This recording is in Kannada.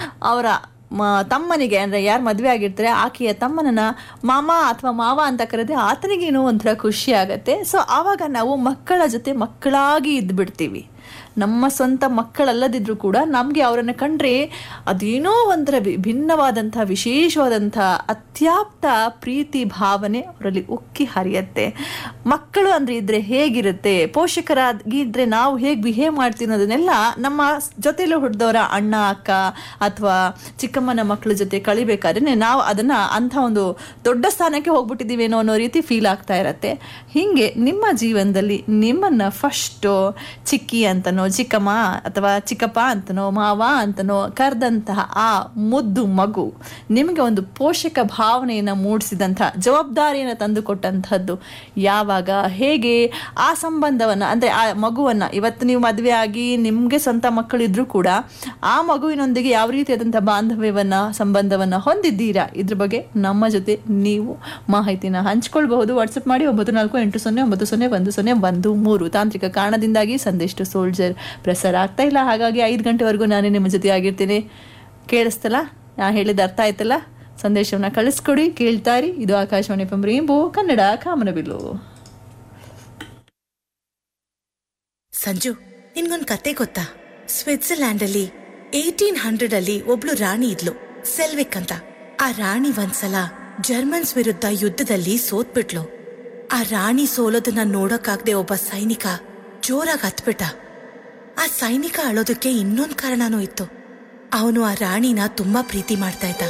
ಅವರ ಮ- ತಮ್ಮನಿಗೆ ಅಂದ್ರೆ ಯಾರು ಮದುವೆ ಆಗಿರ್ತಾರೆ ಆಕೆಯ ತಮ್ಮನನ್ನ ಮಾಮ ಅಥವಾ ಮಾವ ಅಂತ ಕರೆದ್ರೆ ಆತನಿಗೇನೋ ಒಂಥರ ಖುಷಿ ಆಗತ್ತೆ ಸೊ ಆವಾಗ ನಾವು ಮಕ್ಕಳ ಜೊತೆ ಮಕ್ಕಳಾಗಿ ಇದ್ಬಿಡ್ತೀವಿ ನಮ್ಮ ಸ್ವಂತ ಮಕ್ಕಳಲ್ಲದಿದ್ರು ಕೂಡ ನಮಗೆ ಅವರನ್ನು ಕಂಡ್ರೆ ಅದೇನೋ ಒಂಥರ ವಿ- ಭಿನ್ನವಾದಂಥ ವಿಶೇಷವಾದಂಥ ಅತ್ಯಾಪ್ತ ಪ್ರೀತಿ ಭಾವನೆ ಅವರಲ್ಲಿ ಉಕ್ಕಿ ಹರಿಯತ್ತೆ ಮಕ್ಕಳು ಅಂದ್ರೆ ಇದ್ರೆ ಹೇಗಿರುತ್ತೆ ಪೋಷಕರಾಗಿ ಇದ್ರೆ ನಾವು ಹೇಗೆ ಬಿಹೇವ್ ಮಾಡ್ತೀವಿ ಅನ್ನೋದನ್ನೆಲ್ಲ ನಮ್ಮ ಜೊತೆಲೂ ಹುಟ್ಟಿದವರ ಅಣ್ಣ ಅಕ್ಕ ಅಥವಾ ಚಿಕ್ಕಮ್ಮನ ಮಕ್ಕಳ ಜೊತೆ ಕಳಿಬೇಕಾದ್ರೆ ನಾವು ಅದನ್ನ ಅಂಥ ಒಂದು ದೊಡ್ಡ ಸ್ಥಾನಕ್ಕೆ ಹೋಗ್ಬಿಟ್ಟಿದ್ದೀವೇನೋ ಅನ್ನೋ ರೀತಿ ಫೀಲ್ ಆಗ್ತಾ ಇರತ್ತೆ ಹೀಗೆ ನಿಮ್ಮ ಜೀವನದಲ್ಲಿ ನಿಮ್ಮನ್ನ ಫಸ್ಟು ಚಿಕ್ಕಿ ಅಂತನೋ ಚಿಕ್ಕಮ್ಮ ಅಥವಾ ಚಿಕ್ಕಪ್ಪ ಅಂತನೋ ಮಾವ ಅಂತನೋ ಕರೆದಂತಹ ಆ ಮುದ್ದು ಮಗು ನಿಮಗೆ ಒಂದು ಪೋಷಕ ಭಾವನೆಯನ್ನು ಮೂಡಿಸಿದಂಥ ಜವಾಬ್ದಾರಿಯನ್ನು ತಂದುಕೊಟ್ಟಂಥದ್ದು ಯಾವಾಗ ಹೇಗೆ ಆ ಸಂಬಂಧವನ್ನು ಅಂದರೆ ಆ ಮಗುವನ್ನು ಇವತ್ತು ನೀವು ಮದುವೆ ಆಗಿ ನಿಮಗೆ ಸ್ವಂತ ಮಕ್ಕಳಿದ್ರೂ ಕೂಡ ಆ ಮಗುವಿನೊಂದಿಗೆ ಯಾವ ರೀತಿಯಾದಂಥ ಬಾಂಧವ್ಯವನ್ನು ಸಂಬಂಧವನ್ನು ಹೊಂದಿದ್ದೀರಾ ಇದ್ರ ಬಗ್ಗೆ ನಮ್ಮ ಜೊತೆ ನೀವು ಮಾಹಿತಿನ ಹಂಚ್ಕೊಳ್ಬಹುದು ವಾಟ್ಸಪ್ ಮಾಡಿ ಒಂಬತ್ತು ನಾಲ್ಕು ಎಂಟು ಸೊನ್ನೆ ಒಂಬತ್ತು ಸೊನ್ನೆ ಒಂದು ಸೊನ್ನೆ ಒಂದು ಮೂರು ತಾಂತ್ರಿಕ ಕಾರಣದಿಂದಾಗಿ ಸಂದೇಶ ಸೋಲ್ಜರ್ ಪ್ರಸಾರ ಆಗ್ತಾ ಇಲ್ಲ ಹಾಗಾಗಿ ಐದು ಗಂಟೆವರೆಗೂ ನಾನೇ ನಿಮ್ಮ ಜೊತೆ ಆಗಿರ್ತೀನಿ ಕೇಳಿಸ್ತಲ್ಲ ನಾ ಹೇಳಿದ ಅರ್ಥ ಆಯ್ತಲ್ಲ ಸಂದೇಶವನ್ನ ಕಳಿಸ್ಕೊಡಿ ಕೇಳ್ತಾರಿ ಇದು ಆಕಾಶವಾಣಿ ಪಂಬ್ರೀಂಬು ಕನ್ನಡ ಕಾಮನಬಿಲ್ಲು ಸಂಜು ನಿನ್ಗೊಂದ್ ಕತೆ ಗೊತ್ತಾ ಸ್ವಿಟ್ಜರ್ಲ್ಯಾಂಡ್ ಅಲ್ಲಿ ಏಟೀನ್ ಹಂಡ್ರೆಡ್ ಅಲ್ಲಿ ಒಬ್ಳು ರಾಣಿ ಇದ್ಲು ಸೆಲ್ವಿಕ್ ಅಂತ ಆ ರಾಣಿ ಒಂದ್ಸಲ ಜರ್ಮನ್ಸ್ ವಿರುದ್ಧ ಯುದ್ಧದಲ್ಲಿ ಸೋತ್ಬಿಟ್ಲು ಆ ರಾಣಿ ಸೋಲೋದನ್ನ ನೋಡೋಕಾಗ್ದೆ ಒಬ್ಬ ಸೈನಿಕ ಜೋರಾಗಿ ಹತ್ಬಿಟ್ಟ ಆ ಸೈನಿಕ ಅಳೋದಕ್ಕೆ ಇನ್ನೊಂದ್ ಕಾರಣನೂ ಇತ್ತು ಅವನು ಆ ರಾಣಿನ ತುಂಬಾ ಪ್ರೀತಿ ಮಾಡ್ತಾ ಇದ್ದ